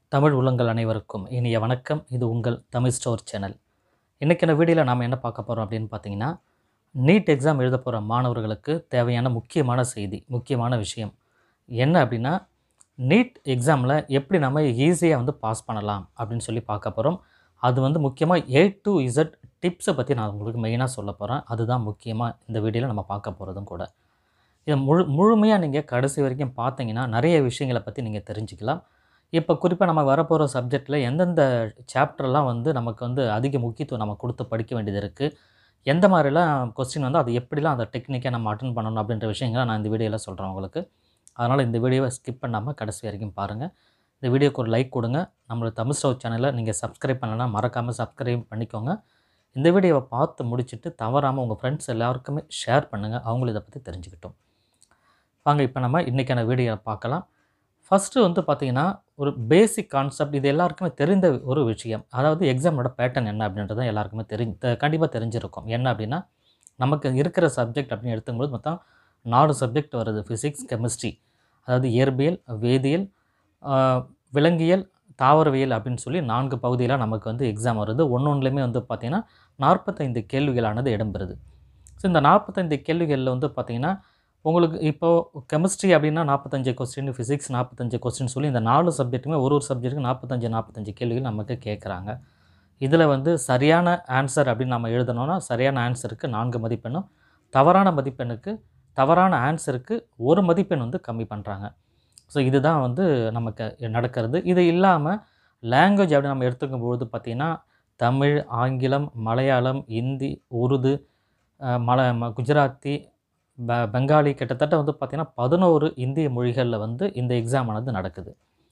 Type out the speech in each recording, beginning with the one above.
தமிழ் உள்ளங்கள் அனைவருக்கும் இனிய வணக்கம் இது உங்கள் தமிழ் ஸ்டோர் சேனல் இன்றைக்கான வீடியோவில் நாம் என்ன பார்க்க போகிறோம் அப்படின்னு பார்த்தீங்கன்னா நீட் எக்ஸாம் எழுத போகிற மாணவர்களுக்கு தேவையான முக்கியமான செய்தி முக்கியமான விஷயம் என்ன அப்படின்னா நீட் எக்ஸாமில் எப்படி நம்ம ஈஸியாக வந்து பாஸ் பண்ணலாம் அப்படின்னு சொல்லி பார்க்க போகிறோம் அது வந்து முக்கியமாக ஏ டு இசட் டிப்ஸை பற்றி நான் உங்களுக்கு மெயினாக சொல்ல போகிறேன் அதுதான் முக்கியமாக இந்த வீடியோவில் நம்ம பார்க்க போகிறதும் கூட இதை முழு முழுமையாக நீங்கள் கடைசி வரைக்கும் பார்த்தீங்கன்னா நிறைய விஷயங்களை பற்றி நீங்கள் தெரிஞ்சுக்கலாம் இப்போ குறிப்பாக நம்ம வரப்போகிற சப்ஜெக்டில் எந்தெந்த சாப்டர்லாம் வந்து நமக்கு வந்து அதிக முக்கியத்துவம் நம்ம கொடுத்து படிக்க வேண்டியது இருக்குது எந்த மாதிரிலாம் கொஸ்டின் வந்து அது எப்படிலாம் அந்த டெக்னிக்காக நம்ம அட்டன் பண்ணணும் அப்படின்ற விஷயங்களை நான் இந்த வீடியோவில் சொல்கிறேன் உங்களுக்கு அதனால் இந்த வீடியோவை ஸ்கிப் பண்ணாமல் கடைசி வரைக்கும் பாருங்கள் இந்த வீடியோக்கு ஒரு லைக் கொடுங்க நம்மளோட தமிழ் ஸ்டவ் சேனலை நீங்கள் சப்ஸ்கிரைப் பண்ணலைன்னா மறக்காமல் சப்ஸ்கிரைப் பண்ணிக்கோங்க இந்த வீடியோவை பார்த்து முடிச்சுட்டு தவறாமல் உங்கள் ஃப்ரெண்ட்ஸ் எல்லாருக்குமே ஷேர் பண்ணுங்கள் அவங்களும் இதை பற்றி தெரிஞ்சுக்கிட்டோம் வாங்க இப்போ நம்ம இன்றைக்கான வீடியோவை பார்க்கலாம் ஃபஸ்ட்டு வந்து பார்த்திங்கன்னா ஒரு பேசிக் கான்செப்ட் இது எல்லாருக்குமே தெரிந்த ஒரு விஷயம் அதாவது எக்ஸாமோட பேட்டர்ன் என்ன அப்படின்றது தான் எல்லாருக்குமே தெரிஞ்சு கண்டிப்பாக தெரிஞ்சிருக்கும் என்ன அப்படின்னா நமக்கு இருக்கிற சப்ஜெக்ட் அப்படின்னு எடுத்துக்கும்போது மொத்தம் நாலு சப்ஜெக்ட் வருது ஃபிசிக்ஸ் கெமிஸ்ட்ரி அதாவது இயற்பியல் வேதியியல் ஆஹ், விலங்கியல் தாவரவியல் அப்படின்னு சொல்லி நான்கு பகுதியில் நமக்கு வந்து எக்ஸாம் வருது ஒன்று ஒன்றுலையுமே வந்து பார்த்திங்கன்னா நாற்பத்தைந்து கேள்விகளானது இடம்பெறுது ஸோ இந்த நாற்பத்தைந்து கேள்விகளில் வந்து பார்த்திங்கன்னா உங்களுக்கு இப்போது கெமிஸ்ட்ரி அப்படின்னா நாற்பத்தஞ்சு கொஸ்டின் ஃபிசிக்ஸ் நாற்பத்தஞ்சு கொஸ்டின் சொல்லி இந்த நாலு சப்ஜெக்ட்டுமே ஒரு ஒரு சப்ஜெக்ட்டுக்கு நாற்பத்தஞ்சு நாற்பத்தஞ்சு கேள்விகள் நமக்கு கேட்குறாங்க இதில் வந்து சரியான ஆன்சர் அப்படின்னு நம்ம எழுதணும்னா சரியான ஆன்சருக்கு நான்கு மதிப்பெண்ணும் தவறான மதிப்பெண்ணுக்கு தவறான ஆன்சருக்கு ஒரு மதிப்பெண் வந்து கம்மி பண்ணுறாங்க ஸோ இதுதான் வந்து நமக்கு நடக்கிறது இது இல்லாமல் லாங்குவேஜ் அப்படி நம்ம எடுத்துக்கும் பொழுது பார்த்திங்கன்னா தமிழ் ஆங்கிலம் மலையாளம் இந்தி உருது அஹ், மல ம- குஜராத்தி பெ பெங்காலி கிட்டத்தட்ட வந்து பார்த்திங்கன்னா பதினோரு இந்திய மொழிகளில் வந்து இந்த எக்ஸாம் ஆனது நடக்குது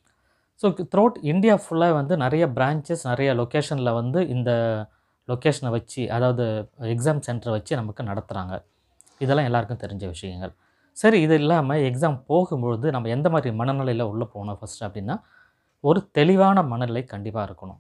ஸோ த்ரோட் இந்தியா ஃபுல்லாக வந்து நிறைய பிரான்ச்சஸ் நிறைய லொக்கேஷனில் வந்து இந்த லொக்கேஷனை வச்சு அதாவது எக்ஸாம் சென்டரை வச்சு நமக்கு நடத்துகிறாங்க இதெல்லாம் எல்லாருக்கும் தெரிஞ்ச விஷயங்கள் சரி இது இல்லாமல் எக்ஸாம் போகும்பொழுது நம்ம எந்த மாதிரி மனநிலையில் உள்ளே போகணும் ஃபஸ்ட்டு அப்படின்னா ஒரு தெளிவான மனநிலை கண்டிப்பாக இருக்கணும்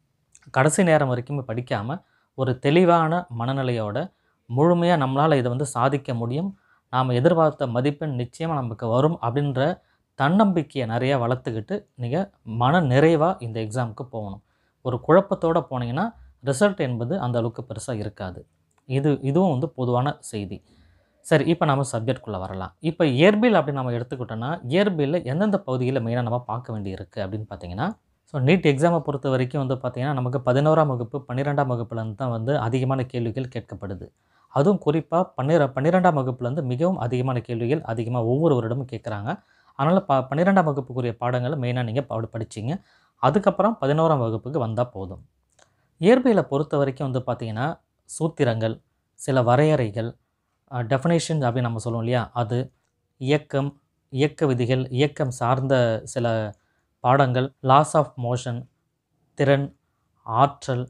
கடைசி நேரம் வரைக்கும் படிக்காமல் ஒரு தெளிவான மனநிலையோட முழுமையாக நம்மளால் இதை வந்து சாதிக்க முடியும் நாம் எதிர்பார்த்த மதிப்பெண் நிச்சயமாக நமக்கு வரும் அப்படின்ற தன்னம்பிக்கையை நிறையா வளர்த்துக்கிட்டு நீங்கள் மன நிறைவாக இந்த எக்ஸாமுக்கு போகணும் ஒரு குழப்பத்தோடு போனீங்கன்னா ரிசல்ட் என்பது அந்த அளவுக்கு பெருசாக இருக்காது இது இதுவும் வந்து பொதுவான செய்தி சரி இப்போ நம்ம சப்ஜெக்ட்குள்ளே வரலாம் இப்போ இயற்பியல் அப்படின்னு நம்ம எடுத்துக்கிட்டோன்னா இயற்பியலில் எந்தெந்த பகுதியில் மெயினாக நம்ம பார்க்க வேண்டியிருக்கு அப்படின்னு பார்த்தீங்கன்னா ஸோ நீட் எக்ஸாமை பொறுத்த வரைக்கும் வந்து பார்த்திங்கன்னா நமக்கு பதினோராம் வகுப்பு பன்னிரெண்டாம் வகுப்புலேருந்து தான் வந்து அதிகமான கேள்விகள் கேட்கப்படுது அதுவும் குறிப்பாக பன்னிர பன்னிரெண்டாம் வகுப்புலேருந்து மிகவும் அதிகமான கேள்விகள் அதிகமாக ஒவ்வொரு வருடமும் கேட்குறாங்க அதனால் ப பன்னிரெண்டாம் வகுப்புக்குரிய பாடங்களை மெயினாக நீங்கள் படி படிச்சிங்க அதுக்கப்புறம் பதினோராம் வகுப்புக்கு வந்தால் போதும் இயற்பியலை பொறுத்த வரைக்கும் வந்து பார்த்திங்கன்னா சூத்திரங்கள் சில வரையறைகள் டெஃபனேஷன் அப்படின்னு நம்ம சொல்லுவோம் இல்லையா அது இயக்கம் இயக்க விதிகள் இயக்கம் சார்ந்த சில பாடங்கள் லாஸ் ஆஃப் மோஷன் திறன் ஆற்றல்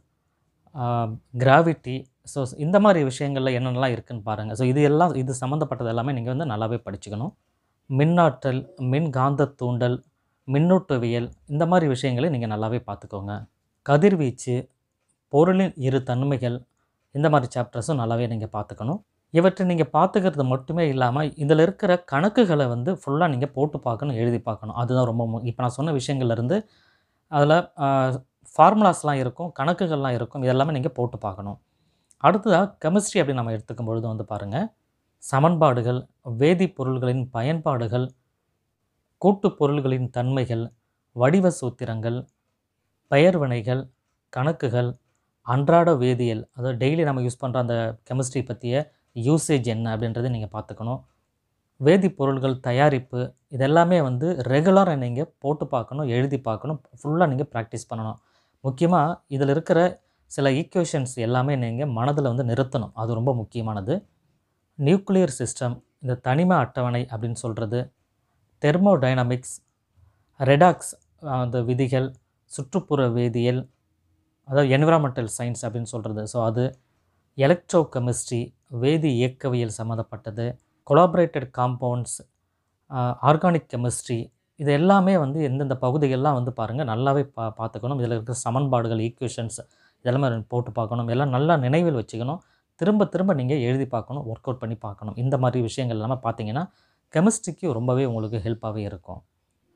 கிராவிட்டி ஸோ இந்த மாதிரி விஷயங்களில் என்னென்னலாம் இருக்குன்னு பாருங்கள் ஸோ இது எல்லாம் இது சம்மந்தப்பட்டது எல்லாமே நீங்கள் வந்து நல்லாவே படிச்சுக்கணும் மின்னாற்றல் மின் காந்த தூண்டல் மின்னூட்டவியல் இந்த மாதிரி விஷயங்களை நீங்கள் நல்லாவே பார்த்துக்கோங்க கதிர்வீச்சு பொருளின் இரு தன்மைகள் இந்த மாதிரி சாப்டர்ஸும் நல்லாவே நீங்கள் பார்த்துக்கணும் இவற்றை நீங்கள் பார்த்துக்கிறது மட்டுமே இல்லாமல் இதில் இருக்கிற கணக்குகளை வந்து ஃபுல்லாக நீங்கள் போட்டு பார்க்கணும் எழுதி பார்க்கணும் அதுதான் ரொம்ப இப்போ நான் சொன்ன விஷயங்கள்லேருந்து அதில் ஃபார்முலாஸ்லாம் இருக்கும் கணக்குகள்லாம் இருக்கும் இதெல்லாமே நீங்கள் போட்டு பார்க்கணும் அடுத்ததாக கெமிஸ்ட்ரி அப்படின்னு நம்ம எடுத்துக்கும் பொழுது வந்து பாருங்கள் சமன்பாடுகள் வேதிப்பொருள்களின் பயன்பாடுகள் கூட்டுப் பொருள்களின் தன்மைகள் வடிவ சூத்திரங்கள் பெயர்வினைகள் கணக்குகள் அன்றாட வேதியியல் அதாவது டெய்லி நம்ம யூஸ் பண்ணுற அந்த கெமிஸ்ட்ரி பற்றிய யூசேஜ் என்ன அப்படின்றத நீங்கள் பார்த்துக்கணும் வேதிப்பொருள்கள் தயாரிப்பு இதெல்லாமே வந்து ரெகுலராக நீங்கள் போட்டு பார்க்கணும் எழுதி பார்க்கணும் ஃபுல்லாக நீங்கள் ப்ராக்டிஸ் பண்ணணும் முக்கியமாக இதில் இருக்கிற சில ஈக்குவேஷன்ஸ் எல்லாமே நீங்கள் மனதில் வந்து நிறுத்தணும் அது ரொம்ப முக்கியமானது நியூக்ளியர் சிஸ்டம் இந்த தனிம அட்டவணை அப்படின்னு சொல்கிறது தெர்மோடைனமிக்ஸ் ரெடாக்ஸ் அந்த விதிகள் சுற்றுப்புற வேதியியல் அதாவது என்விரான்மெண்டல் சயின்ஸ் அப்படின்னு சொல்கிறது ஸோ அது எலக்ட்ரோ கெமிஸ்ட்ரி வேதி இயக்கவியல் சம்மந்தப்பட்டது கொலாபரேட்டட் காம்பவுண்ட்ஸ் ஆர்கானிக் கெமிஸ்ட்ரி இது எல்லாமே வந்து எந்தெந்த பகுதிகள்லாம் வந்து பாருங்கள் நல்லாவே பா பார்த்துக்கணும் இதில் இருக்கிற சமன்பாடுகள் ஈக்குவேஷன்ஸ் இதெல்லாமே போட்டு பார்க்கணும் எல்லாம் நல்லா நினைவில் வச்சுக்கணும் திரும்ப திரும்ப நீங்கள் எழுதி பார்க்கணும் ஒர்க் அவுட் பண்ணி பார்க்கணும் இந்த மாதிரி விஷயங்கள் எல்லாமே பார்த்தீங்கன்னா கெமிஸ்ட்ரிக்கு ரொம்பவே உங்களுக்கு ஹெல்ப்பாகவே இருக்கும்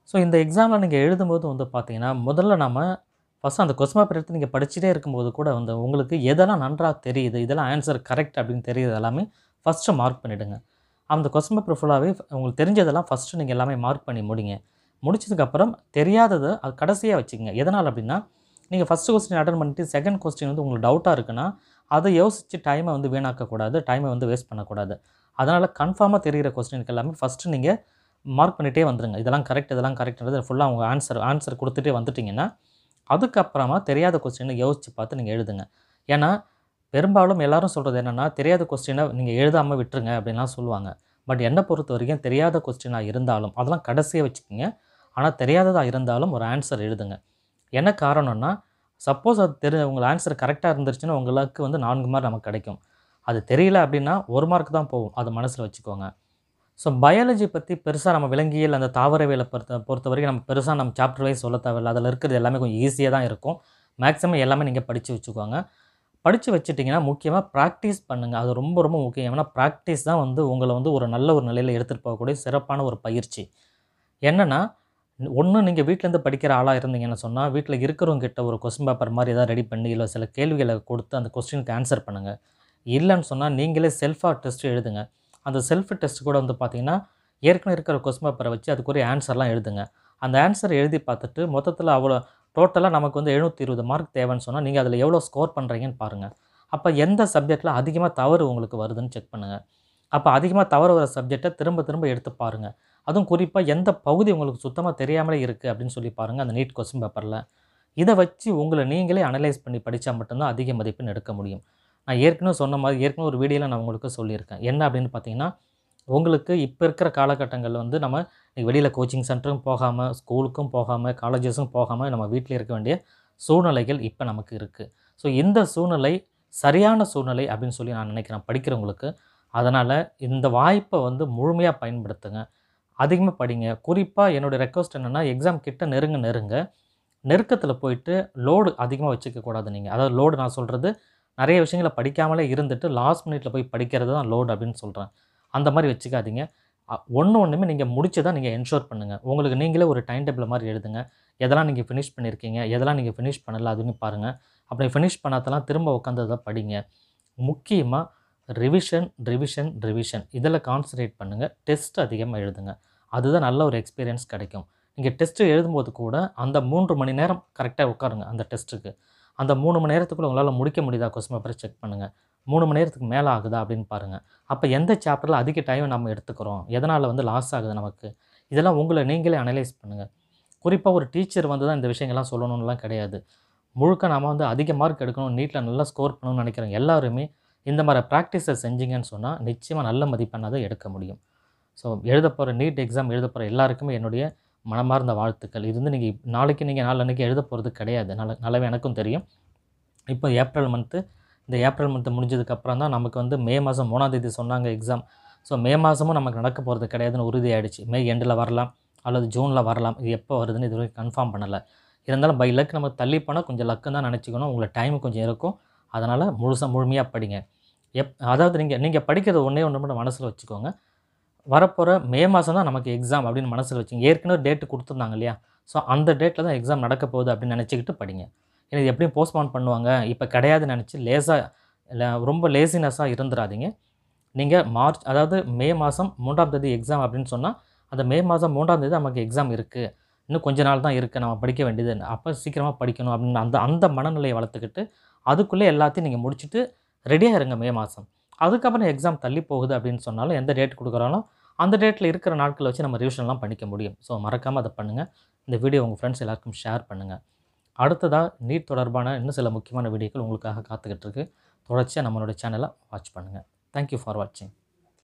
ஸோ இந்த எக்ஸாமில் நீங்கள் எழுதும்போது வந்து பார்த்தீங்கன்னா முதல்ல நம்ம ஃபஸ்ட்டு அந்த கொஸ்டின் பேப்பர் எடுத்து நீங்கள் படிச்சுட்டே இருக்கும்போது கூட வந்து உங்களுக்கு எதெல்லாம் நன்றாக தெரியுது இதெல்லாம் ஆன்சர் கரெக்ட் அப்படின்னு தெரியுது எல்லாமே ஃபஸ்ட்டு மார்க் பண்ணிவிடுங்க அந்த கொஸ்டின் பேப்பர் ஃபுல்லாகவே உங்களுக்கு தெரிஞ்சதெல்லாம் ஃபஸ்ட்டு நீங்கள் எல்லாமே மார்க் பண்ணி முடிங்க முடிச்சதுக்கப்புறம் தெரியாததை அது கடைசியாக வச்சுக்கோங்க எதனால் அப்படின்னா நீங்கள் ஃபஸ்ட்டு கொஸ்டின் அட்டன் பண்ணிட்டு செகண்ட் கொஸ்டின் வந்து உங்களுக்கு டவுட்டாக இருக்குன்னா அதை யோசித்து டைமை வந்து வீணாக்கக்கூடாது டைமை வந்து வேஸ்ட் பண்ணக்கூடாது அதனால் கன்ஃபார்மாக தெரிகிற கொஸ்டினுக்கு எல்லாமே ஃபஸ்ட்டு நீங்கள் மார்க் பண்ணிகிட்டே வந்துடுங்க இதெல்லாம் கரெக்ட் இதெல்லாம் கரெக்ட்ன்றது ஃபுல்லாக அவங்க ஆன்சர் ஆன்சர் கொடுத்துட்டே வந்துட்டிங்கன்னா அதுக்கப்புறமா தெரியாத கொஸ்டினை யோசித்து பார்த்து நீங்கள் எழுதுங்க ஏன்னா பெரும்பாலும் எல்லாரும் சொல்கிறது என்னென்னா தெரியாத கொஸ்டினை நீங்கள் எழுதாமல் விட்டுருங்க அப்படின்லாம் சொல்லுவாங்க பட் என்னை பொறுத்த வரைக்கும் தெரியாத கொஸ்டினாக இருந்தாலும் அதெல்லாம் கடைசியாக வச்சுக்கோங்க ஆனால் தெரியாததாக இருந்தாலும் ஒரு ஆன்சர் எழுதுங்க என்ன காரணம்னா சப்போஸ் அது தெரி உங்கள் ஆன்சர் கரெக்டாக இருந்துருச்சுன்னா உங்களுக்கு வந்து நான்கு மார்க் நமக்கு கிடைக்கும் அது தெரியல அப்படின்னா ஒரு மார்க் தான் போகும் அது மனசில் வச்சுக்கோங்க ஸோ பயாலஜி பற்றி பெருசாக நம்ம விலங்கியல் அந்த தாவரவியலை பொறுத்த பொறுத்த வரைக்கும் நம்ம பெருசாக நம்ம சாப்டர் வைஸ் சொல்ல தேவையில்ல அதில் இருக்கிறது எல்லாமே கொஞ்சம் ஈஸியாக தான் இருக்கும் மேக்ஸிமம் எல்லாமே நீங்கள் படித்து வச்சுக்கோங்க படித்து வச்சுட்டிங்கன்னா முக்கியமாக ப்ராக்டிஸ் பண்ணுங்கள் அது ரொம்ப ரொம்ப முக்கியம் ஏன்னா ப்ராக்டிஸ் தான் வந்து உங்களை வந்து ஒரு நல்ல ஒரு நிலையில் எடுத்துகிட்டு போகக்கூடிய சிறப்பான ஒரு பயிற்சி என்னென்னா ஒன்று நீங்கள் வீட்டிலேருந்து படிக்கிற ஆளாக இருந்தீங்கன்னு சொன்னால் வீட்டில் இருக்கிறவங்க கிட்ட ஒரு கொஸ்டின் பேப்பர் மாதிரி ஏதாவது ரெடி பண்ணி இல்லை சில கேள்விகளை கொடுத்து அந்த கொஸ்டினுக்கு ஆன்சர் பண்ணுங்கள் இல்லைன்னு சொன்னால் நீங்களே செல்ஃபாக டெஸ்ட் எழுதுங்க அந்த செல்ஃப் டெஸ்ட் கூட வந்து பார்த்தீங்கன்னா ஏற்கனவே இருக்கிற கொஸ்டின் பேப்பரை வச்சு அதுக்குரிய ஆன்சர்லாம் எழுதுங்க அந்த ஆன்சர் எழுதி பார்த்துட்டு மொத்தத்தில் அவ்வளோ டோட்டலாக நமக்கு வந்து எழுநூற்றி இருபது மார்க் தேவைன்னு சொன்னால் நீங்கள் அதில் எவ்வளோ ஸ்கோர் பண்ணுறீங்கன்னு பாருங்கள் அப்போ எந்த சப்ஜெக்டில் அதிகமாக தவறு உங்களுக்கு வருதுன்னு செக் பண்ணுங்கள் அப்போ அதிகமாக தவறு வர சப்ஜெக்டை திரும்ப திரும்ப எடுத்து பாருங்கள் அதுவும் குறிப்பாக எந்த பகுதி உங்களுக்கு சுத்தமாக தெரியாமலே இருக்குது அப்படின்னு சொல்லி பாருங்கள் அந்த நீட் கொஸ்டின் பேப்பரில் இதை வச்சு உங்களை நீங்களே அனலைஸ் பண்ணி படித்தா மட்டும்தான் அதிக மதிப்பெண் எடுக்க முடியும் நான் ஏற்கனவே சொன்ன மாதிரி ஏற்கனவே ஒரு வீடியோவில் நான் உங்களுக்கு சொல்லியிருக்கேன் என்ன அப்படின்னு பார்த்தீங்கன்னா உங்களுக்கு இப்போ இருக்கிற காலகட்டங்களில் வந்து நம்ம வெளியில் கோச்சிங் சென்டரும் போகாமல் ஸ்கூலுக்கும் போகாமல் காலேஜஸும் போகாமல் நம்ம வீட்டில் இருக்க வேண்டிய சூழ்நிலைகள் இப்போ நமக்கு இருக்குது ஸோ இந்த சூழ்நிலை சரியான சூழ்நிலை அப்படின்னு சொல்லி நான் நினைக்கிறேன் படிக்கிறவங்களுக்கு அதனால் இந்த வாய்ப்பை வந்து முழுமையாக பயன்படுத்துங்க அதிகமாக படிங்க குறிப்பாக என்னுடைய ரெக்வஸ்ட் என்னென்னா எக்ஸாம் கிட்ட நெருங்க நெருங்க நெருக்கத்தில் போயிட்டு லோடு அதிகமாக வச்சுக்க கூடாது நீங்கள் அதாவது லோடு நான் சொல்கிறது நிறைய விஷயங்களை படிக்காமலே இருந்துட்டு லாஸ்ட் மினிட்ல போய் படிக்கிறது தான் லோடு அப்படின்னு சொல்கிறேன் அந்த மாதிரி வச்சுக்காதீங்க ஒன்று ஒன்றுமே நீங்கள் முடிச்சு தான் நீங்கள் என்ஷோர் பண்ணுங்கள் உங்களுக்கு நீங்களே ஒரு டைம் டேபிள் மாதிரி எழுதுங்க எதெல்லாம் நீங்கள் ஃபினிஷ் பண்ணியிருக்கீங்க எதெல்லாம் நீங்கள் ஃபினிஷ் பண்ணல அதுன்னு பாருங்கள் அப்படி ஃபினிஷ் பண்ணாதெல்லாம் திரும்ப உட்காந்து அதை படிங்க முக்கியமாக ரிவிஷன் ரிவிஷன் ரிவிஷன் இதில் கான்சன்ட்ரேட் பண்ணுங்கள் டெஸ்ட் அதிகமாக எழுதுங்க அதுதான் நல்ல ஒரு எக்ஸ்பீரியன்ஸ் கிடைக்கும் நீங்கள் டெஸ்ட்டு எழுதும்போது கூட அந்த மூன்று மணி நேரம் கரெக்டாக உட்காருங்க அந்த டெஸ்ட்டுக்கு அந்த மூணு மணி நேரத்துக்குள்ளே உங்களால் முடிக்க முடியுதா கொஸ்டின் பேப்பரை செக் பண்ணுங்கள் மூணு மணி நேரத்துக்கு மேலே ஆகுதா அப்படின்னு பாருங்கள் அப்போ எந்த சாப்டரில் அதிக டைம் நம்ம எடுத்துக்கிறோம் எதனால் வந்து லாஸ் ஆகுது நமக்கு இதெல்லாம் உங்களை நீங்களே அனலைஸ் பண்ணுங்கள் குறிப்பாக ஒரு டீச்சர் வந்து தான் இந்த விஷயங்கள்லாம் சொல்லணும்லாம் கிடையாது முழுக்க நாம் வந்து அதிக மார்க் எடுக்கணும் நீட்டில் நல்லா ஸ்கோர் பண்ணணும்னு நினைக்கிறோம் எல்லாருமே இந்த மாதிரி ப்ராக்டிஸை செஞ்சீங்கன்னு சொன்னால் நிச்சயமாக நல்ல மதிப்பெண்ணாக எடுக்க முடியும் ஸோ எழுத போகிற நீட் எக்ஸாம் எழுத போகிற எல்லாருக்குமே என்னுடைய மனமார்ந்த வாழ்த்துக்கள் இது வந்து நீங்கள் நாளைக்கு நீங்கள் நாளன்னைக்கு எழுத போகிறது கிடையாது நல்ல நல்லாவே எனக்கும் தெரியும் இப்போ ஏப்ரல் மந்த்து இந்த ஏப்ரல் மந்த்து முடிஞ்சதுக்கப்புறம் தான் நமக்கு வந்து மே மாதம் மூணாந்தேதி சொன்னாங்க எக்ஸாம் ஸோ மே மாதமும் நமக்கு நடக்க போகிறது கிடையாதுன்னு உறுதி ஆயிடுச்சு மே எண்டில் வரலாம் அல்லது ஜூனில் வரலாம் இது எப்போ வருதுன்னு இது வரைக்கும் கன்ஃபார்ம் பண்ணலை இருந்தாலும் பை லக் நம்ம தள்ளி போனால் கொஞ்சம் லக்கு தான் நினச்சிக்கணும் உங்களை டைம் கொஞ்சம் இருக்கும் அதனால் முழுசாக முழுமையாக படிங்க எப் அதாவது நீங்கள் நீங்கள் படிக்கிறது ஒன்றே ஒன்று மட்டும் மனசில் வச்சுக்கோங்க வரப்போகிற மே மாதம் தான் நமக்கு எக்ஸாம் அப்படின்னு மனசில் வச்சுங்க ஏற்கனவே டேட்டு கொடுத்துருந்தாங்க இல்லையா ஸோ அந்த டேட்டில் தான் எக்ஸாம் நடக்க போகுது அப்படின்னு நினச்சிக்கிட்டு படிங்க ஏன்னா இது எப்படியும் போஸ்ட்போன் பண்ணுவாங்க இப்போ கிடையாதுன்னு நினச்சி லேசாக இல்லை ரொம்ப லேசினஸாக இருந்துடாதீங்க நீங்கள் மார்ச் அதாவது மே மாதம் மூன்றாம் தேதி எக்ஸாம் அப்படின்னு சொன்னால் அந்த மே மாதம் மூன்றாம் தேதி நமக்கு எக்ஸாம் இருக்குது இன்னும் கொஞ்ச நாள் தான் இருக்குது நம்ம படிக்க வேண்டியது அப்போ சீக்கிரமாக படிக்கணும் அப்படின்னு அந்த அந்த மனநிலையை வளர்த்துக்கிட்டு அதுக்குள்ளே எல்லாத்தையும் நீங்கள் முடிச்சுட்டு ரெடியாக இருங்க மே மாதம் அதுக்கப்புறம் எக்ஸாம் தள்ளி போகுது அப்படின்னு சொன்னாலும் எந்த டேட் கொடுக்குறாலும் அந்த டேட்டில் இருக்கிற நாட்களை வச்சு நம்ம ரிவிஷன்லாம் பண்ணிக்க முடியும் ஸோ மறக்காமல் அதை பண்ணுங்கள் இந்த வீடியோ உங்கள் ஃப்ரெண்ட்ஸ் எல்லாருக்கும் ஷேர் பண்ணுங்கள் அடுத்ததாக நீட் தொடர்பான இன்னும் சில முக்கியமான வீடியோக்கள் உங்களுக்காக காத்துக்கிட்டு இருக்கு தொடர்ச்சியாக நம்மளோட சேனலை வாட்ச் பண்ணுங்கள் தேங்க்யூ ஃபார் வாட்சிங்